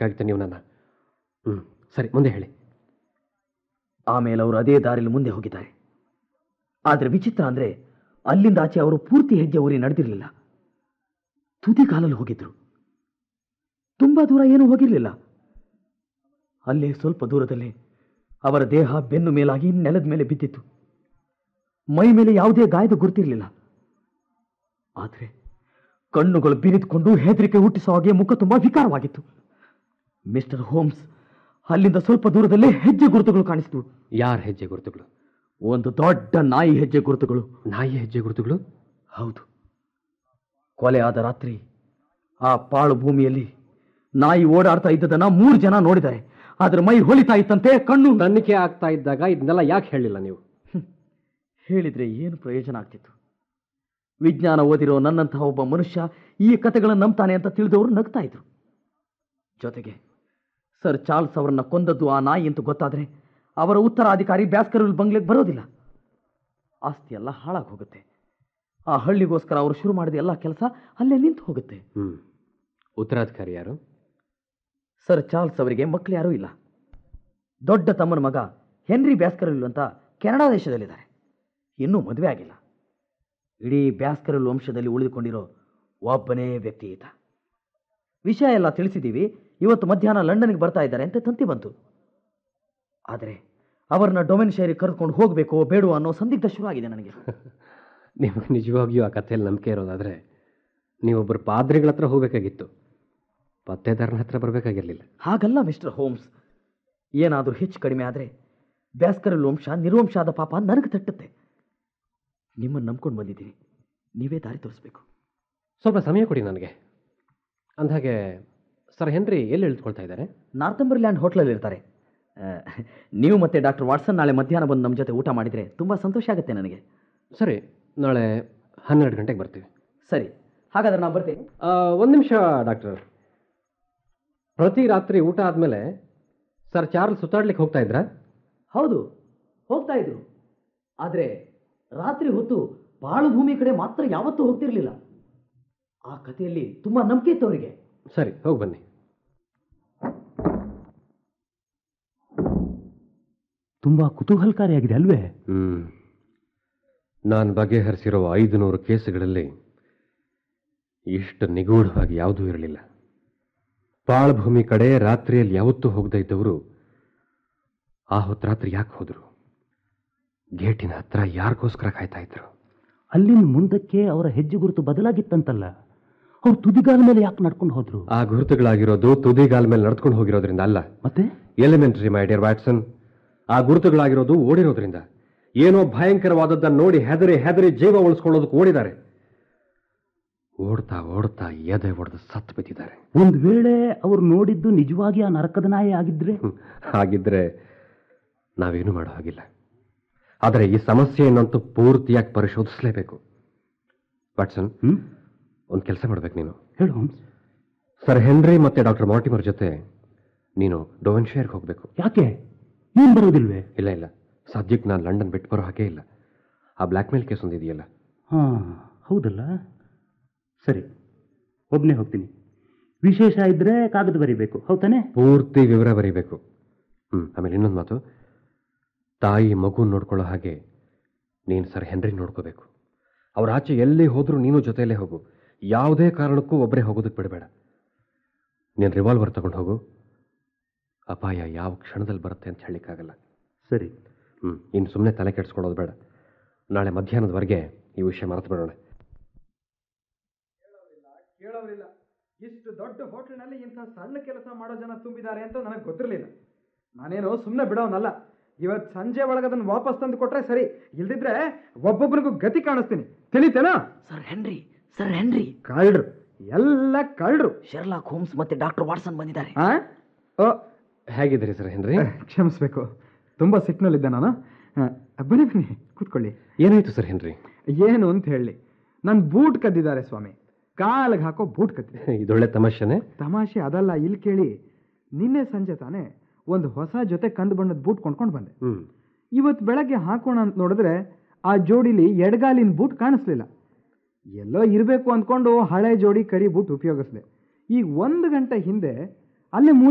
ಸಾಯಿಸಬೇಕಾಗಿತ್ತು ನೀವು ನನ್ನ ಹ್ಞೂ ಸರಿ ಮುಂದೆ ಹೇಳಿ ಆಮೇಲೆ ಅವರು ಅದೇ ದಾರಿಲಿ ಮುಂದೆ ಹೋಗಿದ್ದಾರೆ ಆದರೆ ವಿಚಿತ್ರ ಅಂದ್ರೆ ಅಲ್ಲಿಂದ ಆಚೆ ಅವರು ಪೂರ್ತಿ ಹೆಜ್ಜೆ ಊರಿ ನಡೆದಿರಲಿಲ್ಲ ತುದಿ ಕಾಲಲ್ಲಿ ಹೋಗಿದ್ರು ತುಂಬಾ ದೂರ ಏನೂ ಹೋಗಿರಲಿಲ್ಲ ಅಲ್ಲೇ ಸ್ವಲ್ಪ ದೂರದಲ್ಲೇ ಅವರ ದೇಹ ಬೆನ್ನು ಮೇಲಾಗಿ ನೆಲದ ಮೇಲೆ ಬಿದ್ದಿತ್ತು ಮೈ ಮೇಲೆ ಯಾವುದೇ ಗಾಯದ ಗುರುತಿರಲಿಲ್ಲ ಆದರೆ ಕಣ್ಣುಗಳು ಬಿರಿದುಕೊಂಡು ಹೆದರಿಕೆ ಹುಟ್ಟಿಸೋ ಹಾಗೆ ಮುಖ ತುಂಬಾ ವಿಕಾರವಾಗಿತ್ತು ಮಿಸ್ಟರ್ ಹೋಮ್ಸ್ ಅಲ್ಲಿಂದ ಸ್ವಲ್ಪ ದೂರದಲ್ಲೇ ಹೆಜ್ಜೆ ಗುರುತುಗಳು ಕಾಣಿಸಿದ್ವು ಯಾರ ಹೆಜ್ಜೆ ಗುರುತುಗಳು ಒಂದು ದೊಡ್ಡ ನಾಯಿ ಹೆಜ್ಜೆ ಗುರುತುಗಳು ನಾಯಿ ಹೆಜ್ಜೆ ಗುರುತುಗಳು ಹೌದು ಕೊಲೆ ಆದ ರಾತ್ರಿ ಆ ಪಾಳು ಭೂಮಿಯಲ್ಲಿ ನಾಯಿ ಓಡಾಡ್ತಾ ಇದ್ದದನ್ನ ಮೂರು ಜನ ನೋಡಿದ್ದಾರೆ ಅದರ ಮೈ ಹೊಲಿತಾ ಇತ್ತಂತೆ ಕಣ್ಣು ತನಿಖೆ ಆಗ್ತಾ ಇದ್ದಾಗ ಇದನ್ನೆಲ್ಲ ಯಾಕೆ ಹೇಳಿಲ್ಲ ನೀವು ಹೇಳಿದ್ರೆ ಏನು ಪ್ರಯೋಜನ ಆಗ್ತಿತ್ತು ವಿಜ್ಞಾನ ಓದಿರೋ ನನ್ನಂತಹ ಒಬ್ಬ ಮನುಷ್ಯ ಈ ಕಥೆಗಳನ್ನು ನಂಬ್ತಾನೆ ಅಂತ ತಿಳಿದವರು ನಗ್ತಾ ಇದ್ರು ಜೊತೆಗೆ ಸರ್ ಚಾರ್ಲ್ಸ್ ಅವರನ್ನ ಕೊಂದದ್ದು ಆ ನಾಯಿ ಅಂತ ಗೊತ್ತಾದ್ರೆ ಅವರ ಉತ್ತರಾಧಿಕಾರಿ ಬ್ಯಾಸ್ಕರ್ವಿಲ್ ಬಂಗ್ಲೆಗೆ ಬರೋದಿಲ್ಲ ಆಸ್ತಿ ಎಲ್ಲ ಹಾಳಾಗಿ ಹೋಗುತ್ತೆ ಆ ಹಳ್ಳಿಗೋಸ್ಕರ ಅವರು ಶುರು ಮಾಡಿದ ಎಲ್ಲ ಕೆಲಸ ಅಲ್ಲೇ ನಿಂತು ಹೋಗುತ್ತೆ ಹ್ಞೂ ಉತ್ತರಾಧಿಕಾರಿ ಯಾರು ಸರ್ ಚಾರ್ಲ್ಸ್ ಅವರಿಗೆ ಮಕ್ಕಳು ಯಾರೂ ಇಲ್ಲ ದೊಡ್ಡ ತಮ್ಮನ ಮಗ ಹೆನ್ರಿ ಬ್ಯಾಸ್ಕರ್ವಿಲ್ ಅಂತ ಕೆನಡಾ ದೇಶದಲ್ಲಿದ್ದಾರೆ ಇನ್ನೂ ಮದುವೆ ಆಗಿಲ್ಲ ಇಡೀ ಬ್ಯಾಸ್ಕರ್ವಿಲ್ ವಂಶದಲ್ಲಿ ಉಳಿದುಕೊಂಡಿರೋ ಒಬ್ಬನೇ ವ್ಯಕ್ತಿ ಈತ ವಿಷಯ ಎಲ್ಲ ತಿಳಿಸಿದ್ದೀವಿ ಇವತ್ತು ಮಧ್ಯಾಹ್ನ ಲಂಡನ್ಗೆ ಬರ್ತಾ ಇದ್ದಾರೆ ಅಂತ ತಂತಿ ಬಂತು ಆದರೆ ಅವರನ್ನ ಡೊಮೆನ್ ಶೇರಿಗೆ ಕರೆದುಕೊಂಡು ಹೋಗಬೇಕು ಬೇಡವೋ ಅನ್ನೋ ಸಂದಿಗ್ಧ ಶುರು ಆಗಿದೆ ನನಗೆ ನಿಮಗೆ ನಿಜವಾಗಿಯೂ ಆ ಕಥೆಯಲ್ಲಿ ನಂಬಿಕೆ ಇರೋದಾದರೆ ನೀವೊಬ್ಬರು ಪಾದ್ರಿಗಳ ಹತ್ರ ಹೋಗಬೇಕಾಗಿತ್ತು ಪತ್ತೆದಾರನ ಹತ್ರ ಬರಬೇಕಾಗಿರಲಿಲ್ಲ ಹಾಗಲ್ಲ ಮಿಸ್ಟರ್ ಹೋಮ್ಸ್ ಏನಾದರೂ ಹೆಚ್ಚು ಕಡಿಮೆ ಆದರೆ ಬ್ಯಾಸ್ಕರಲ್ ವಂಶ ನಿರ್ವಂಶ ಆದ ಪಾಪ ನನಗೆ ತಟ್ಟುತ್ತೆ ನಿಮ್ಮನ್ನು ನಂಬ್ಕೊಂಡು ಬಂದಿದ್ದೀನಿ ನೀವೇ ದಾರಿ ತೋರಿಸ್ಬೇಕು ಸ್ವಲ್ಪ ಸಮಯ ಕೊಡಿ ನನಗೆ ಅಂದಹಾಗೆ ಸರ್ ಹೆನ್ರಿ ಎಲ್ಲಿ ಇಳಿದುಕೊಳ್ತಾ ಇದ್ದಾರೆ ನಾರ್ತಂಬರ್ಲ್ಯಾಂಡ್ ಹೋಟ್ಲಲ್ಲಿ ಇರ್ತಾರೆ ಆ, ನೀವು ಮತ್ತೆ ಡಾಕ್ಟರ್ ವಾಟ್ಸನ್ ನಾಳೆ ಮಧ್ಯಾಹ್ನ ಬಂದು ನಮ್ಮ ಜೊತೆ ಊಟ ಮಾಡಿದರೆ ತುಂಬ ಸಂತೋಷ ಆಗುತ್ತೆ ನನಗೆ ಸರಿ ನಾಳೆ ಹನ್ನೆರಡು ಗಂಟೆಗೆ ಬರ್ತೀವಿ ಸರಿ ಹಾಗಾದ್ರೆ ನಾನು ಬರ್ತೀನಿ ಒಂದು ನಿಮಿಷ ಡಾಕ್ಟರ್ ಪ್ರತಿ ರಾತ್ರಿ ಊಟ ಆದಮೇಲೆ ಸರ್ ಚಾರ್ಲ್ಸ್ ಸುತ್ತಾಡ್ಲಿಕ್ಕೆ ಹೋಗ್ತಾ ಇದ್ರಾ ಹೌದು ಹೋಗ್ತಾ ಇದ್ರು ಆದರೆ ರಾತ್ರಿ ಹೊತ್ತು ಬಾಳು ಭೂಮಿ ಕಡೆ ಮಾತ್ರ ಯಾವತ್ತೂ ಹೋಗ್ತಿರ್ಲಿಲ್ಲ ಆ ಕಥೆಯಲ್ಲಿ ತುಂಬ ನಂಬಿಕೆ ಇತ್ತು ಅವರಿಗೆ ಸರಿ ಹೋಗಿ ಬನ್ನಿ ತುಂಬಾ ಕುತೂಹಲಕಾರಿಯಾಗಿದೆ ಅಲ್ವೇ ಹ್ಞೂ ನಾನು ಬಗೆಹರಿಸಿರೋ ಐದು ನೂರು ಕೇಸುಗಳಲ್ಲಿ ಇಷ್ಟು ನಿಗೂಢವಾಗಿ ಯಾವುದೂ ಇರಲಿಲ್ಲ ಪಾಳ್ಭೂಮಿ ಕಡೆ ರಾತ್ರಿಯಲ್ಲಿ ಯಾವತ್ತೂ ಹೋಗದೇ ಇದ್ದವರು ಆ ಹೊತ್ತು ರಾತ್ರಿ ಯಾಕೆ ಹೋದರು ಗೇಟಿನ ಹತ್ರ ಯಾರಿಗೋಸ್ಕರ ಕಾಯ್ತಾ ಇದ್ರು ಅಲ್ಲಿನ ಮುಂದಕ್ಕೆ ಅವರ ಹೆಜ್ಜೆ ಗುರುತು ಬದಲಾಗಿತ್ತಂತಲ್ಲ ಅವ್ರು ತುದಿಗಾಲ ಮೇಲೆ ಯಾಕೆ ನಡ್ಕೊಂಡು ಹೋದ್ರು ಆ ಗುರುತುಗಳಾಗಿರೋದು ತುದಿಗಾಲ ಮೇಲೆ ನಡ್ಕೊಂಡು ಹೋಗಿರೋದ್ರಿಂದ ಅಲ್ಲ ಮತ್ತೆ ಎಲಿಮೆಂಟರಿ ಮೈ ಡಿಯರ್ ವ್ಯಾಟ್ಸನ್ ಆ ಗುರುತುಗಳಾಗಿರೋದು ಓಡಿರೋದ್ರಿಂದ ಏನೋ ಭಯಂಕರವಾದದ್ದನ್ನು ನೋಡಿ ಹೆದರಿ ಹೆದರಿ ಜೀವ ಉಳಿಸ್ಕೊಳ್ಳೋದಕ್ಕೆ ಓಡಿದ್ದಾರೆ ಓಡ್ತಾ ಓಡ್ತಾ ಎದೆ ಒಡೆದು ಸತ್ತು ಬಿದ್ದಿದ್ದಾರೆ ಒಂದ್ ವೇಳೆ ಅವ್ರು ನೋಡಿದ್ದು ನಿಜವಾಗಿ ಆ ನರಕದ ನಾಯಿ ಆಗಿದ್ರೆ ಹ್ಮ್. ಹಾಗಿದ್ರೆ ನಾವೇನು ಮಾಡೋ ಹಾಗಿಲ್ಲ ಆದರೆ ಈ ಸಮಸ್ಯೆಯನ್ನಂತೂ ಪೂರ್ತಿಯಾಗಿ ಪರಿಶೋಧಿಸಲೇಬೇಕು ವಾಟ್ಸನ್ ಹ್ಮ್ ಒಂದು ಕೆಲಸ ಮಾಡ್ಬೇಕು ನೀನು ಹೇಳು ಹಂಸ್. ಸರ್ ಹೆನ್ರಿ ಮತ್ತೆ ಡಾಕ್ಟರ್ ಮಾರ್ಟಿಮರ್ ಜೊತೆ ನೀನು ಡೋವೆನ್ಶೇರ್ಗೆ ಹೋಗಬೇಕು ಯಾಕೆ ನೀನ್ ಬರೋದಿಲ್ವೇ ಇಲ್ಲ ಇಲ್ಲ ಸದ್ಯಕ್ಕೆ ನಾನು ಲಂಡನ್ ಬಿಟ್ಟು ಬರೋ ಹಾಗೇ ಇಲ್ಲ ಆ ಬ್ಲ್ಯಾಕ್ ಮೇಲ್ ಕೇಸ್ ಒಂದಿದೆಯಲ್ಲ ಹಾ ಹೌದಲ್ಲ ಸರಿ ಒಬ್ನೇ ಹೋಗ್ತೀನಿ ವಿಶೇಷ ಇದ್ರೆ ಕಾಗದ ಬರೀಬೇಕು ಹೌದಾನೆ ಪೂರ್ತಿ ವಿವರ ಬರೀಬೇಕು ಹ್ಞೂ ಆಮೇಲೆ ಇನ್ನೊಂದು ಮಾತು ತಾಯಿ ಮಗು ನೋಡ್ಕೊಳ್ಳೋ ಹಾಗೆ ನೀನು ಸರ್ ಹೆನ್ರಿ ನೋಡ್ಕೋಬೇಕು ಅವ್ರ ಆಚೆ ಎಲ್ಲಿ ಹೋದರೂ ನೀನು ಜೊತೆಯಲ್ಲೇ ಹೋಗು ಯಾವುದೇ ಕಾರಣಕ್ಕೂ ಒಬ್ಬರೇ ಹೋಗೋದಕ್ಕೆ ಬಿಡಬೇಡ ನೀನು ರಿವಾಲ್ವರ್ ತಗೊಂಡು ಹೋಗು ಅಪಾಯ ಯಾವ ಕ್ಷಣದಲ್ಲಿ ಬರುತ್ತೆ ಅಂತ ಹೇಳಲಿಕ್ಕಾಗಲ್ಲ ಸರಿ ಹ್ಞೂ ಇನ್ನು ಸುಮ್ಮನೆ ತಲೆ ಕೆಡಿಸ್ಕೊಳ್ಳೋದು ಬೇಡ ನಾಳೆ ಮಧ್ಯಾಹ್ನದವರೆಗೆ ಈ ವಿಷಯ ಮರೆತು ಬಿಡೋಣ ಕೇಳೋರಿಲ್ಲ ಇಷ್ಟು ದೊಡ್ಡ ಹೋಟೆಲ್ನಲ್ಲಿ ಇಂಥ ಸಣ್ಣ ಕೆಲಸ ಮಾಡೋ ಜನ ತುಂಬಿದ್ದಾರೆ ಅಂತ ನನಗೆ ಗೊತ್ತಿರಲಿಲ್ಲ ನಾನೇನು ಸುಮ್ಮನೆ ಬಿಡೋನಲ್ಲ ಇವತ್ತು ಸಂಜೆ ಒಳಗೆ ಅದನ್ನು ವಾಪಸ್ ತಂದು ಕೊಟ್ರೆ ಸರಿ ಇಲ್ದಿದ್ರೆ ಒಬ್ಬೊಬ್ಬರಿಗೂ ಗತಿ ಕಾಣಿಸ್ತೀನಿ ತಿಳಿತೇನಾ ಸರ್ ಹೆನ್ರಿ ಸರ್ ಹೆನ್ರಿ ಕಳ್ರು ಎಲ್ಲ ಕಳ್ರು ಶೆರ್ಲಾಕ್ ಹೋಮ್ಸ್ ಮತ್ತೆ ಡಾಕ್ಟರ್ ವಾಟ್ಸನ್ ಬಂದಿದ್ದಾರೆ ಆ? ಓ, ಹೇಗಿದ್ದೀರಿ ಸರ್ ಹೆನ್ರಿ ಕ್ಷಮಿಸ್ಬೇಕು ತುಂಬ ಸಿಕ್ನಲ್ಲಿದ್ದೆ ನಾನು ಆ, ಬನ್ನಿ ಬನ್ನಿ ಕೂತ್ಕೊಳ್ಳಿ ಏನಾಯ್ತು ಸರ್ ಹೆನ್ರಿ ಏನು ಅಂತ ಹೇಳಿ ನನ್ನ ಬೂಟ್ ಕದ್ದಿದ್ದಾರೆ ಸ್ವಾಮಿ ಕಾಲಿಗೆ ಹಾಕೋ ಬೂಟ್ ಕದ್ದಿದೆ ಇದೊಳ್ಳೆ ತಮಾಷೆನೆ ತಮಾಷೆ ಅದಲ್ಲ ಇಲ್ಲಿ ಕೇಳಿ ನಿನ್ನೆ ಸಂಜೆ ತಾನೇ ಒಂದು ಹೊಸ ಜೊತೆ ಕಂದು ಬಣ್ಣದ ಬೂಟ್ ಕೊಂಡ್ಕೊಂಡು ಬಂದೆ ಹ್ಞೂ ಇವತ್ತು ಬೆಳಗ್ಗೆ ಹಾಕೋಣ ಅಂತ ನೋಡಿದ್ರೆ ಆ ಜೋಡಿಲಿ ಎಡಗಾಲಿನ ಬೂಟ್ ಕಾಣಿಸ್ಲಿಲ್ಲ ಎಲ್ಲೋ ಇರಬೇಕು ಅಂದ್ಕೊಂಡು ಹಳೆ ಜೋಡಿ ಕರಿ ಬೂಟ್ ಉಪಯೋಗಿಸ್ದೆ ಈಗ ಒಂದು ಗಂಟೆ ಹಿಂದೆ ಅಲ್ಲೇ